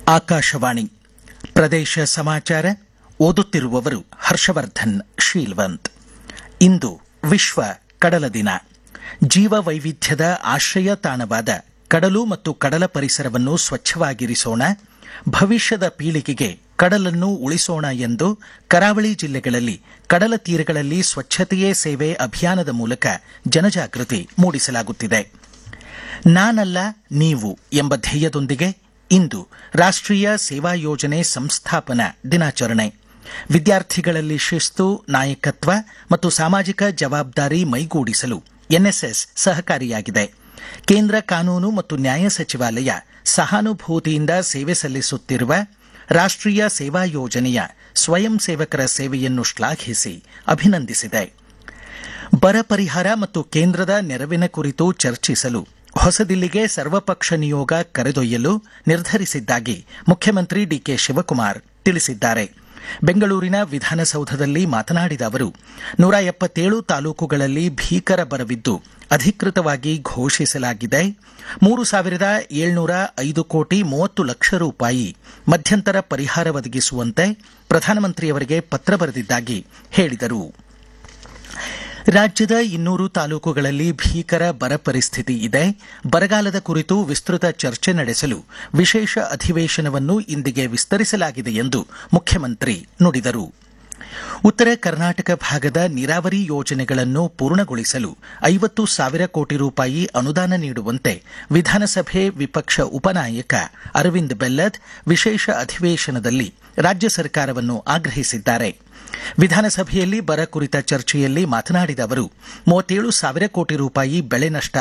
ಆಕಾಶವಾಣಿ ಪ್ರದೇಶ ಸಮಾಚಾರ ಓದುತ್ತಿರುವವರು ಹರ್ಷವರ್ಧನ್ ಶೀಲ್ವಂತ್ ಇಂದು ವಿಶ್ವ ಕಡಲ ದಿನ ಜೀವ ವೈವಿಧ್ಯದ ಆಶ್ರಯ ತಾಣವಾದ ಕಡಲು ಮತ್ತು ಕಡಲ ಪರಿಸರವನ್ನು ಸ್ವಚ್ಛವಾಗಿರಿಸೋಣ ಭವಿಷ್ಯದ ಪೀಳಿಗೆಗೆ ಕಡಲನ್ನು ಉಳಿಸೋಣ ಎಂದು ಕರಾವಳಿ ಜಿಲ್ಲೆಗಳಲ್ಲಿ ಕಡಲ ತೀರಗಳಲ್ಲಿ ಸ್ವಚ್ಛತೆಯೇ ಸೇವೆ ಅಭಿಯಾನದ ಮೂಲಕ ಜನಜಾಗೃತಿ ಮೂಡಿಸಲಾಗುತ್ತಿದೆ ನಾನಲ್ಲ ನೀವು ಎಂಬ ಧ್ಯೇಯದೊಂದಿಗೆ ಇಂದು ರಾಷ್ಟ್ರೀಯ ಸೇವಾ ಯೋಜನೆ ಸಂಸ್ಥಾಪನಾ ದಿನಾಚರಣೆ ವಿದ್ಯಾರ್ಥಿಗಳಲ್ಲಿ ಶಿಸ್ತು ನಾಯಕತ್ವ ಮತ್ತು ಸಾಮಾಜಿಕ ಜವಾಬ್ದಾರಿ ಮೈಗೂಡಿಸಲು ಎನ್ಎಸ್ಎಸ್ ಸಹಕಾರಿಯಾಗಿದೆ ಕೇಂದ್ರ ಕಾನೂನು ಮತ್ತು ನ್ಯಾಯ ಸಚಿವಾಲಯ ಸಹಾನುಭೂತಿಯಿಂದ ಸೇವೆ ಸಲ್ಲಿಸುತ್ತಿರುವ ರಾಷ್ಟ್ರೀಯ ಸೇವಾ ಯೋಜನೆಯ ಸ್ವಯಂ ಸೇವಕರ ಸೇವೆಯನ್ನು ಶ್ಲಾಘಿಸಿ ಅಭಿನಂದಿಸಿದೆ ಬರ ಪರಿಹಾರ ಮತ್ತು ಕೇಂದ್ರದ ನೆರವಿನ ಕುರಿತು ಚರ್ಚಿಸಲು ಹೊಸದಿಲ್ಲಿಗೆ ಸರ್ವಪಕ್ಷ ನಿಯೋಗ ಕರೆದೊಯ್ಯಲು ನಿರ್ಧರಿಸಿದ್ದಾಗಿ ಮುಖ್ಯಮಂತ್ರಿ ಡಿಕೆ ಶಿವಕುಮಾರ್ ತಿಳಿಸಿದ್ದಾರೆ ಬೆಂಗಳೂರಿನ ವಿಧಾನಸೌಧದಲ್ಲಿ ಮಾತನಾಡಿದ ಅವರು ನೂರ ಎಪ್ಪತ್ತೇಳು ತಾಲೂಕುಗಳಲ್ಲಿ ಭೀಕರ ಬರವಿದ್ದು ಅಧಿಕೃತವಾಗಿ ಘೋಷಿಸಲಾಗಿದೆ ಮೂರು ಸಾವಿರದ ಏಳ್ನೂರ ಐದು ಕೋಟಿ ಮೂವತ್ತು ಲಕ್ಷ ರೂಪಾಯಿ ಮಧ್ಯಂತರ ಪರಿಹಾರ ಒದಗಿಸುವಂತೆ ಪ್ರಧಾನಮಂತ್ರಿಯವರಿಗೆ ಪತ್ರ ಬರೆದಿದ್ದಾಗಿ ಹೇಳಿದರು ರಾಜ್ಯದ ಇನ್ನೂರು ತಾಲೂಕುಗಳಲ್ಲಿ ಭೀಕರ ಬರ ಪರಿಸ್ಥಿತಿ ಇದೆ ಬರಗಾಲದ ಕುರಿತು ವಿಸ್ತೃತ ಚರ್ಚೆ ನಡೆಸಲು ವಿಶೇಷ ಅಧಿವೇಶನವನ್ನು ಇಂದಿಗೆ ವಿಸ್ತರಿಸಲಾಗಿದೆ ಎಂದು ಮುಖ್ಯಮಂತ್ರಿ ನುಡಿದರು ಉತ್ತರ ಕರ್ನಾಟಕ ಭಾಗದ ನೀರಾವರಿ ಯೋಜನೆಗಳನ್ನು ಪೂರ್ಣಗೊಳಿಸಲು ಐವತ್ತು ಸಾವಿರ ಕೋಟಿ ರೂಪಾಯಿ ಅನುದಾನ ನೀಡುವಂತೆ ವಿಧಾನಸಭೆ ವಿಪಕ್ಷ ಉಪನಾಯಕ ಅರವಿಂದ್ ಬೆಲ್ಲದ್ ವಿಶೇಷ ಅಧಿವೇಶನದಲ್ಲಿ ರಾಜ್ಯ ಸರ್ಕಾರವನ್ನು ಆಗ್ರಹಿಸಿದ್ದಾರೆ ವಿಧಾನಸಭೆಯಲ್ಲಿ ಬರ ಕುರಿತ ಚರ್ಚೆಯಲ್ಲಿ ಮಾತನಾಡಿದ ಅವರು ಮೂವತ್ತೇಳು ಸಾವಿರ ಕೋಟಿ ರೂಪಾಯಿ ಬೆಳೆ ನಷ್ಟ